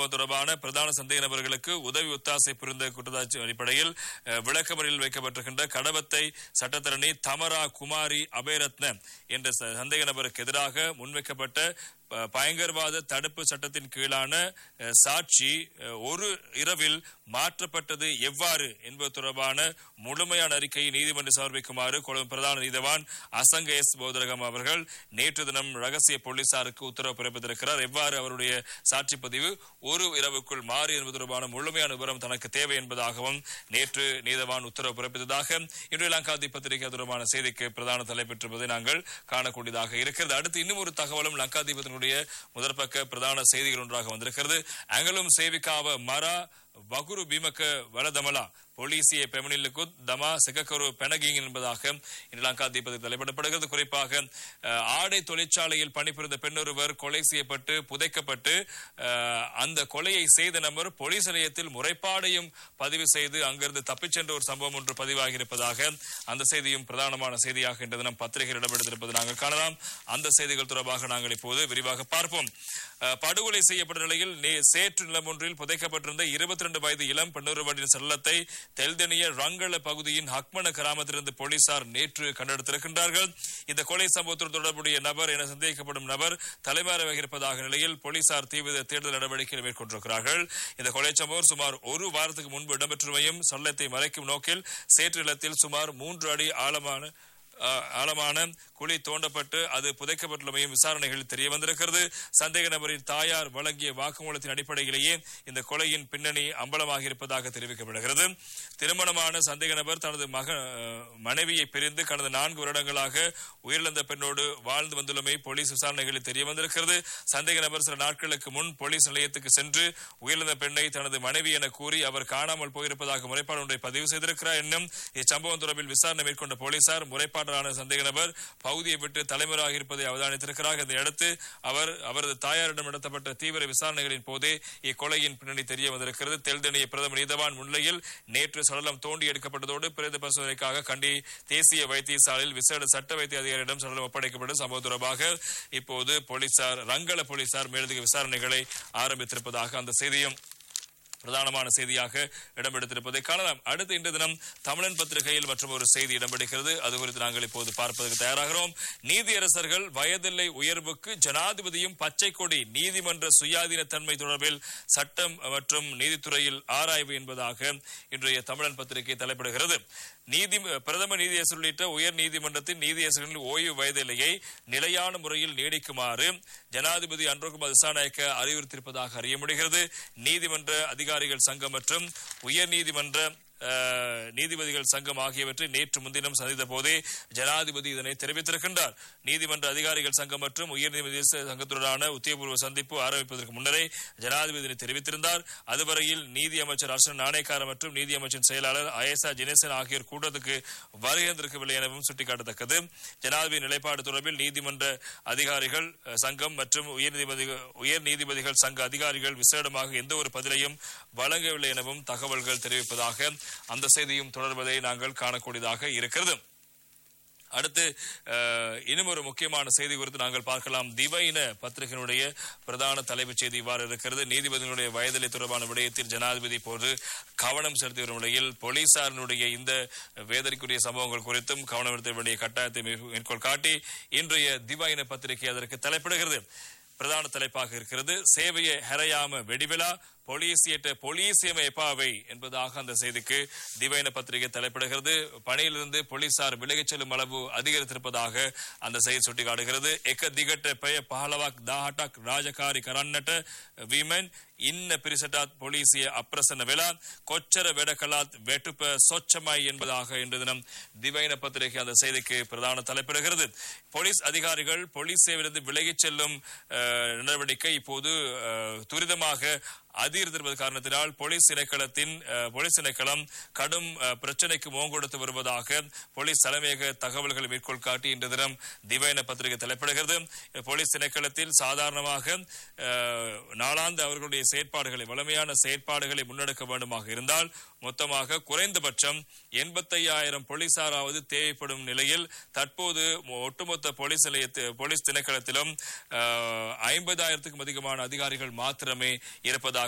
சம்பவம் தொடர்பான பிரதான சந்தேக நபர்களுக்கு உதவி ஒத்தாசை புரிந்த குற்றச்சாட்டு அடிப்படையில் அஹ், விளக்கமறியலில் வைக்கப்பட்டிருக்கின்ற கடவத்தை சட்டத்தரணி தமரா குமாரி அபேரத்ன என்ற ச- சந்தேக நபருக்கு எதிராக முன்வைக்கப்பட்ட ப- பயங்கரவாத தடுப்பு சட்டத்தின் கீழான அஹ், சாட்சி அஹ், ஒரு இரவில் மாற்றப்பட்டது எவ்வாறு என்பது தொடர்பான முழுமையான அறிக்கையை நீதிமன்றம் சமர்ப்பிக்குமாறு கொழும்பு பிரதான நீதவான் அசங்க எஸ் போதரகம் அவர்கள் நேற்று தினம் ரகசிய போலீசாருக்கு உத்தரவு பிறப்பித்திருக்கிறார் எவ்வாறு அவருடைய சாட்சி பதிவு ஒரு இரவுக்குள் மாறு என்பது தொடர்பான முழுமையான விவரம் தனக்கு தேவை என்பதாகவும் நேற்று நீதவான் உத்தரவு பிறப்பித்ததாக இன்றைய லங்காதி பத்திரிகை தொடர்பான செய்திக்கு பிரதான தலைப்பெற்றிருப்பதை நாங்கள் காணக்கூடியதாக இருக்கிறது அடுத்து இன்னும் ஒரு தகவலும் லங்காதிபத்தினுடைய முதற்பக்க பிரதான செய்திகள் ஒன்றாக வந்திருக்கிறது அங்கலும் சேவிக்காவ மரா வகுரு பீமக்க வலதமலா போலீசிய பெமனிலுக்கு தமா செகக்கரு பெனகிங் என்பதாக இந்த லங்கா தீபத்தில் தலைப்பிடப்படுகிறது குறிப்பாக அஹ், ஆடை தொழிற்சாலையில் பணிபுரிந்த பெண்ணொருவர் கொலை செய்யப்பட்டு புதைக்கப்பட்டு அஹ், அந்த கொலையை செய்த நபர் போலீஸ் நிலையத்தில் முறைப்பாடையும் பதிவு செய்து அங்கிருந்து தப்பிச் சென்ற ஒரு சம்பவம் ஒன்று பதிவாகி இருப்பதாக அந்த செய்தியும் பிரதானமான செய்தியாக இன்று தினம் பத்திரிகையில் இடம்பெடுத்திருப்பது நாங்கள் காணலாம் அந்த செய்திகள் தொடர்பாக நாங்கள் இப்போது விரிவாக பார்ப்போம் அஹ், படுகொலை செய்யப்பட்ட நிலையில் நே- சேற்று நிலம் ஒன்றில் புதைக்கப்பட்டிருந்த இருபத்தி ரெண்டு வயது இளம் பெண்ணொருவரின் செல்லத்தை தெல்தெனிய ரங்கள பகுதியின் ஹக்மன கிராமத்திலிருந்து போலீசார் நேற்று கண்டெடுத்திருக்கின்றார்கள் இந்த கொலை சம்பவத்தோடு தொடர்புடைய நபர் என சந்தேகிக்கப்படும் நபர் தலைமறைவாக இருப்பதாக நிலையில் போலீசார் தீவிர தேடுதல் நடவடிக்கைகளை மேற்கொண்டிருக்கிறார்கள் இந்த கொலை சம்பவம் சுமார் ஒரு வாரத்துக்கு முன்பு இடம்பெற்றுமையும் சல்லத்தை மறைக்கும் நோக்கில் சேற்று நிலத்தில் சுமார் மூன்று அடி ஆழமான அஹ், ஆழமான குழி தோண்டப்பட்டு அது புதைக்கப்பட்டுள்ளமையும் விசாரணைகளில் தெரிய வந்திருக்கிறது சந்தேக நபரின் தாயார் வழங்கிய வாக்குமூலத்தின் அடிப்படையிலேயே இந்த கொலையின் பின்னணி அம்பலமாக இருப்பதாக தெரிவிக்கப்படுகிறது திருமணமான சந்தேக நபர் தனது மக அஹ், மனைவியை பிரிந்து கடந்த நான்கு வருடங்களாக உயிரிழந்த பெண்ணோடு வாழ்ந்து வந்துள்ளமை போலீஸ் விசாரணைகளில் தெரிய வந்திருக்கிறது சந்தேக நபர் சில நாட்களுக்கு முன் போலீஸ் நிலையத்துக்கு சென்று உயிரிழந்த பெண்ணை தனது மனைவி என கூறி அவர் காணாமல் போயிருப்பதாக முறைப்பாடு ஒன்றை பதிவு செய்திருக்கிறார் என்னும் இச்சம்பவம் தொடர்பில் விசாரணை மேற்கொண்ட போலீசார் முறைப்பாடலான சந்தேக நபர் பகுதியை விட்டு தலைமறையாக இருப்பதை அவதானித்திருக்கிறார் இதையடுத்து அவர் அவரது தாயாரிடம் நடத்தப்பட்ட தீவிர விசாரணைகளின் போதே இக்கொலையின் பின்னணி தெரிய வந்திருக்கிறது தெல்தெனிய பிரதமர் நீதவான் முன்னிலையில் நேற்று சடலம் தோண்டி எடுக்கப்பட்டதோடு பிரேத பரிசோதனைக்காக கண்டி தேசிய வைத்தியசாலையில் விசேட சட்ட வைத்திய அதிகாரியிடம் சடலம் ஒப்படைக்கப்பட்டு சம்பவம் தொடர்பாக இப்போது போலீசார் ரங்கள போலீசார் மேலதிக விசாரணைகளை ஆரம்பித்திருப்பதாக அந்த செய்தியும் பிரதானமான செய்தியாக இடம்பெடுத்திருப்பதை காணலாம் அடுத்து இன்று தினம் தமிழன் பத்திரிகையில் மற்றும் ஒரு செய்தி இடம்பெடுக்கிறது அது குறித்து நாங்கள் இப்போது பார்ப்பதற்கு தயாராகிறோம் நீதியரசர்கள் வயதில்லை உயர்வுக்கு ஜனாதிபதியும் பச்சை கொடி நீதிமன்ற சுயாதீனத்தன்மை தொடர்பில் சட்டம் மற்றும் நீதித்துறையில் ஆராய்வு என்பதாக இன்றைய தமிழன் பத்திரிகை தலைப்பிடுகிறது நீதி பிரதம நீதியரசர் உள்ளிட்ட உயர் நீதிமன்றத்தின் நீதியரசர்களின் ஓய்வு வயதிலையை நிலையான முறையில் நீடிக்குமாறு ஜனாதிபதி அன்ரோகுமார் திசாநாயக்க அறிவுறுத்தியிருப்பதாக அறிய முடிகிறது நீதிமன்ற அதிகாரிகள் சங்கம் மற்றும் உயர் நீதிமன்ற அஹ், நீதிபதிகள் சங்கம் ஆகியவற்றை நேற்று முன்தினம் சந்தித்த போதே ஜனாதிபதி இதனை தெரிவித்திருக்கின்றார் நீதிமன்ற அதிகாரிகள் சங்கம் மற்றும் உயர்நீதிபதி சங்கத்துடனான உத்தியபூர்வ சந்திப்பு ஆரம்பிப்பதற்கு முன்னரே ஜனாதிபதி இதனை தெரிவித்திருந்தார் அதுவரையில் நீதி அமைச்சர் அர்ஷன் நாணயக்கார மற்றும் நீதி அமைச்சின் செயலாளர் அயசா ஜெனேசன் ஆகியோர் கூட்டத்துக்கு வருகின்றிருக்கவில்லை எனவும் சுட்டிக்காட்டத்தக்கது ஜனாதிபதி நிலைப்பாடு தொடர்பில் நீதிமன்ற அதிகாரிகள் அஹ், சங்கம் மற்றும் உயர் நீதிபதி உயர் நீதிபதிகள் சங்க அதிகாரிகள் விசேடமாக எந்த ஒரு பதிலையும் வழங்கவில்லை எனவும் தகவல்கள் தெரிவிப்பதாக அந்த செய்தியும் தொடர்வதை நாங்கள் காணக்கூடியதாக இருக்கிறது அடுத்து அஹ், இன்னும் ஒரு முக்கியமான செய்தி குறித்து நாங்கள் பார்க்கலாம் திவைன பத்திரிகையினுடைய பிரதான தலைப்புச் செய்தி இவ்வாறு இருக்கிறது நீதிபதிகளுடைய வயதிலை தொடர்பான விடயத்தில் ஜனாதிபதி போது கவனம் செலுத்தி வரும் நிலையில் போலீசாரினுடைய இந்த வேதனைக்குரிய சம்பவங்கள் குறித்தும் கவனம் செலுத்த வேண்டிய கட்டாயத்தை மேற்கொள் மேற்கோள் காட்டி இன்றைய திவைன பத்திரிகை அதற்கு தலைப்பிடுகிறது பிரதான தலைப்பாக இருக்கிறது சேவையை ஹெரையாம வெடிவிழா பொலிசியட்ட பொலிசியம எப்பாவை என்பதாக அந்த செய்திக்கு திவைன பத்திரிகை தலைப்பிடுகிறது பணியிலிருந்து போலீசார் விலகிச் செல்லும் அளவு அதிகரித்திருப்பதாக அந்த செய்தி சுட்டிக்காட்டுகிறது எக்க திகட்ட பெய பஹலவாக் தாஹட்டாக் ராஜகாரி கரන්නට விமன் இன்ன பிரிசட்டாத் போலீசிய அப்பிரசன்ன வெலா கொச்சர வெடக்கலாத் வெட்டுப்ப சொச்சமாய் என்பதாக இன்று தினம் திவைன பத்திரிகை அந்த செய்திக்கு பிரதான தலைப்பிடுகிறது போலீஸ் அதிகாரிகள் போலீஸ் சேவையிலிருந்து விலகிச் செல்லும் அஹ், நடவடிக்கை இப்போது அஹ், துரிதமாக அதிகரித்திருப்பது காரணத்தினால் போலீஸ் திணைக்களத்தின் அஹ், போலீஸ் திணைக்களம் கடும் அஹ், பிரச்சனைக்கு முகம் கொடுத்து வருவதாக போலீஸ் தலைமையக தகவல்களை மேற்கோள் காட்டி இன்று தினம் திவைன பத்திரிகை தலைப்பிடுகிறது போலீஸ் திணைக்களத்தில் சாதாரணமாக அஹ், நாளாந்து அவர்களுடைய செயற்பாடுகளை வலிமையான செயற்பாடுகளை முன்னெடுக்க வேண்டுமாக இருந்தால் மொத்தமாக குறைந்தபட்சம் எண்பத்தையாயிரம் போலீசாராவது தேவைப்படும் நிலையில் தற்போது மொ- ஒட்டுமொத்த போலீஸ் நிலையத்து போலீஸ் திணைக்களத்திலும் ஐம்பதாயிரத்துக்கும் அதிகமான அதிகாரிகள் மாத்திரமே இருப்பதாக